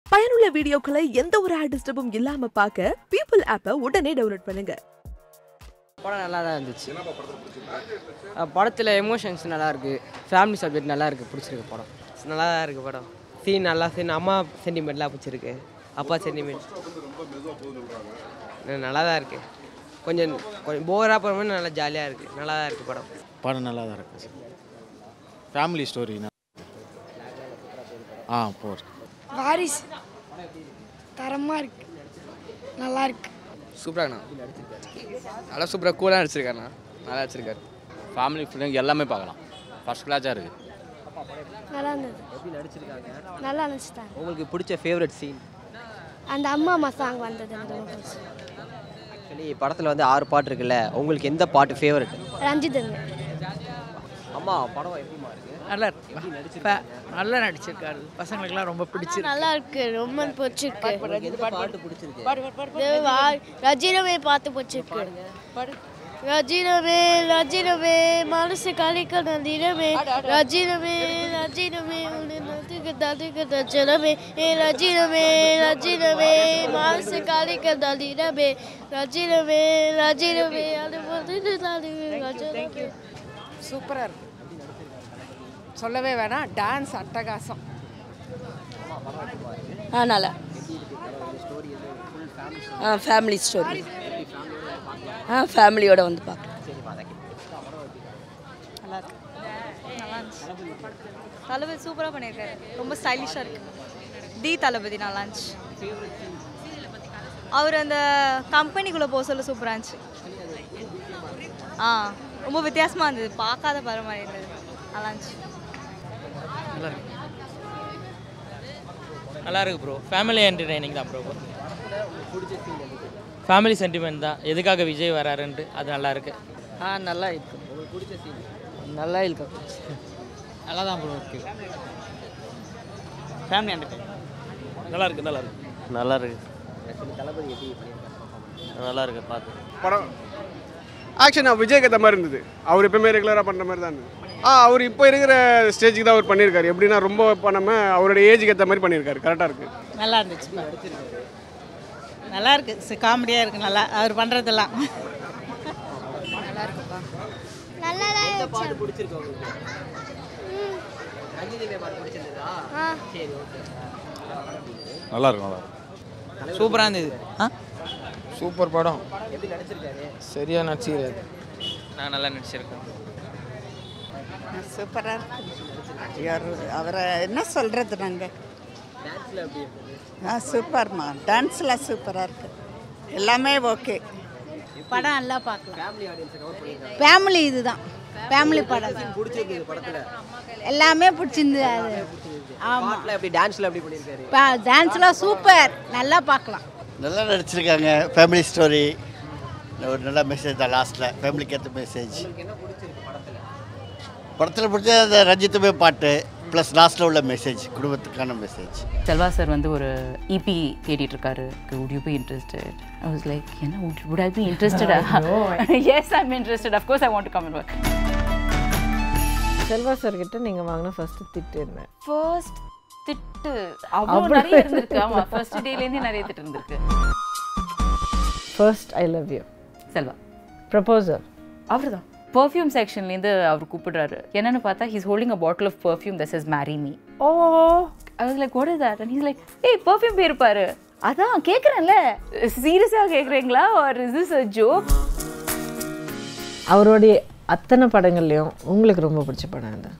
பயனுள்ள வீடியோக்களை எந்த ஒரு ஆட் டிஸ்டர்பும் இல்லாம பார்க்க பீப்புள் ஆப்பை உடனே டவுன்லோட் பண்ணுங்க படம் நல்லா தான் இருந்துச்சு படத்தில் எமோஷன்ஸ் நல்லா இருக்கு ஃபேமிலி சப்ஜெக்ட் நல்லா இருக்கு பிடிச்சிருக்கு படம் நல்லா தான் இருக்குது படம் சீன் நல்லா சீன் அம்மா சென்டிமெண்ட்லாம் பிடிச்சிருக்கு அப்பா சென்டிமெண்ட் நல்லா தான் இருக்குது கொஞ்சம் கொஞ்சம் போராக போகிற நல்லா ஜாலியாக இருக்குது நல்லா தான் இருக்குது படம் படம் நல்லா தான் இருக்கு ஃபேமிலி ஸ்டோரி ஆ போர் வாரிசு தரமாக இருக்கு நல்லா இருக்கு சூப்பராகண்ணா நல்லா சூப்பராக கூலாக நடிச்சிருக்காருண்ணா நல்லா நடிச்சிருக்காரு ஃபேமிலி ஃபிலிம் எல்லாமே பார்க்கலாம் ஃபர்ஸ்ட் கிளாஸாக இருக்குது நல்லா இருந்தது நல்லா நடிச்சிட்டாங்க உங்களுக்கு பிடிச்ச ஃபேவரட் சீன் அந்த அம்மா அம்மா சாங் வந்தது எனக்கு ரொம்ப பிடிச்சி ஆக்சுவலி படத்தில் வந்து ஆறு பாட்டு இருக்குல்ல உங்களுக்கு எந்த பாட்டு ஃபேவரட் ரஞ்சிதங்க அம்மா படம் எப்படிமா இருக்கு நல்லா இருக்கு ப- நல்லா நடிச்சிருக்காரு பசங்களுக்குலாம் ரொம்ப பிடிச்சிருக்கு நல்லா இருக்கு ரொம்ப பிடிச்சிருக்கு உங்களுக்கு எந்த பாட்டு பிடிச்சிருக்கு ரஜினமே பார்த்து பிடிச்சிருக்கு ரஜினமே ரஜினமே மனசு கலிக்க நந்திரமே ரஜினமே ரஜினமே ரஜினமே ஏ ரஜினமே ரஜினமே மனசு கலிக்க நந்திரமே ரஜினமே ரஜினமே அது வந்து ரஜினமே சூப்பராக இருக்கு சொல்லவே வேணாம் டான்ஸ் அட்டகாசம் ஆ நல்லா ஆ ஃபேமிலி ஸ்டோரி ஆ ஃபேமிலியோட வந்து பார்க்கலாம் தளபதி சூப்பராக பண்ணியிருக்காரு ரொம்ப ஸ்டைலிஷாக இருக்கு டி தளபதி நல்லா இருந்துச்சு அவர் அந்த கம்பெனிக்குள்ளே போக சொல்ல சூப்பராக இருந்துச்சு ஆ ரொம்ப வித்தியாசமாக இருந்தது பார்க்காத பர மாதிரி இருந்தது நல்லா இருந்துச்சு நல்லா இருக்கு ப்ரோ ஃபேமிலி என்டர்டைனிங் தான் ப்ரோ ஃபேமிலி சென்டிமெண்ட் தான் எதுக்காக விஜய் வராருன்ட்டு அது நல்லா இருக்கு ஆ நல்லா இருக்கு நல்லா இருக்கு நல்லா தான் ப்ரோ இருக்குது ஃபேமிலி என்டர்டைன் நல்லா இருக்கு நல்லா இருக்கு நல்லா இருக்கு நல்லா இருக்கு பார்த்து படம் ஆக்ஷன் விஜய்க்கு ஏற்ற மாதிரி இருந்தது அவர் எப்பவுமே ரெகுலராக பண்ணுற மாதிரி தான் இருந்தது ஆ அவர் இப்போ இருக்கிற ஸ்டேஜுக்கு தான் அவர் பண்ணியிருக்காரு எப்படின்னா ரொம்ப பண்ணாமல் அவருடைய ஏஜுக்கு ஏற்ற மாதிரி பண்ணியிருக்காரு கரெக்டாக இருக்குது நல்லா இருந்துச்சு நல்லா இருக்கு காமெடியாக இருக்கு நல்லா அவர் பண்ணுறதெல்லாம் நல்லா தான் பாட்டு பிடிச்சிருக்கு உங்களுக்கு ரஞ்சிதமே பாட்டு பிடிச்சிருந்ததா சரி ஓகே நல்லா இருக்கும் நல்லா இருக்கும் சூப்பராக இருந்தது ஆ சூப்பர் படம் எப்படி நடிச்சிருக்காரு சரியாக நடிச்சுக்கிறாரு நான் நல்லா நடிச்சிருக்கேன் சூப்பராக இருக்கு அவரை என்ன சொல்கிறது நாங்கள் டான்ஸில் எப்படி இருந்தது ஆ சூப்பர்மா டான்ஸ்லாம் சூப்பராக இருக்கு எல்லாமே ஓகே படம் நல்லா பார்க்கலாம் ஃபேமிலி ஆடியன்ஸை கவர் பண்ணியிருக்காங்க ஃபேமிலி இதுதான் ஃபேமிலி படம் தான் பிடிச்சிருந்தது படத்தில் எல்லாமே பிடிச்சிருந்து அது ஆமாம் பாட்டில் எப்படி டான்ஸில் எப்படி பண்ணியிருக்காரு டான்ஸ்லாம் சூப்பர் நல்லா பார்க்கலாம் நல்லா நடிச்சிருக்காங்க ஃபேமிலி ஸ்டோரி ஒரு நல்ல மெசேஜ் தான் லாஸ்ட்டில் ஃபேமிலிக்கு ஏற்ற மெசேஜ் என்ன பிடிச்சிருக்கு படத்தில் படத்தில் பிடிச்ச அந்த ரஞ்சித்துமே பாட்டு ப்ளஸ் லாஸ்ட்டில் உள்ள மெசேஜ் குடும்பத்துக்கான மெசேஜ் செல்வா சார் வந்து ஒரு இபி தேடிட்டு இருக்காரு would you be interested i was like என்ன would, would i be interested yes i'm interested of course i want to come and work Selva sir கிட்ட நீங்கள் வாங்கின ஃபர்ஸ்ட் திட்டு என்ன first திட்டு அவ்வளோ நிறைய இருந்திருக்கு ஆமா ஃபர்ஸ்ட் டேலேருந்தே நிறைய திட்டு இருந்திருக்கு first I love you Selva proposal அவர்தான் பர்ஃப்யூம் செக்ஷன்லேருந்து அவர் கூப்பிடுறாரு என்னன்னு பார்த்தா he's holding a bottle of perfume this is marry me oh I was like what is that and he's like hey perfume பேர் பாரு அதான் கேட்குறேன்ல சீரியஸாக கேட்குறீங்களா or is this a joke அவருடைய அத்தனை படங்கள்லையும் உங்களுக்கு ரொம்ப பிடிச்ச படம் என்ன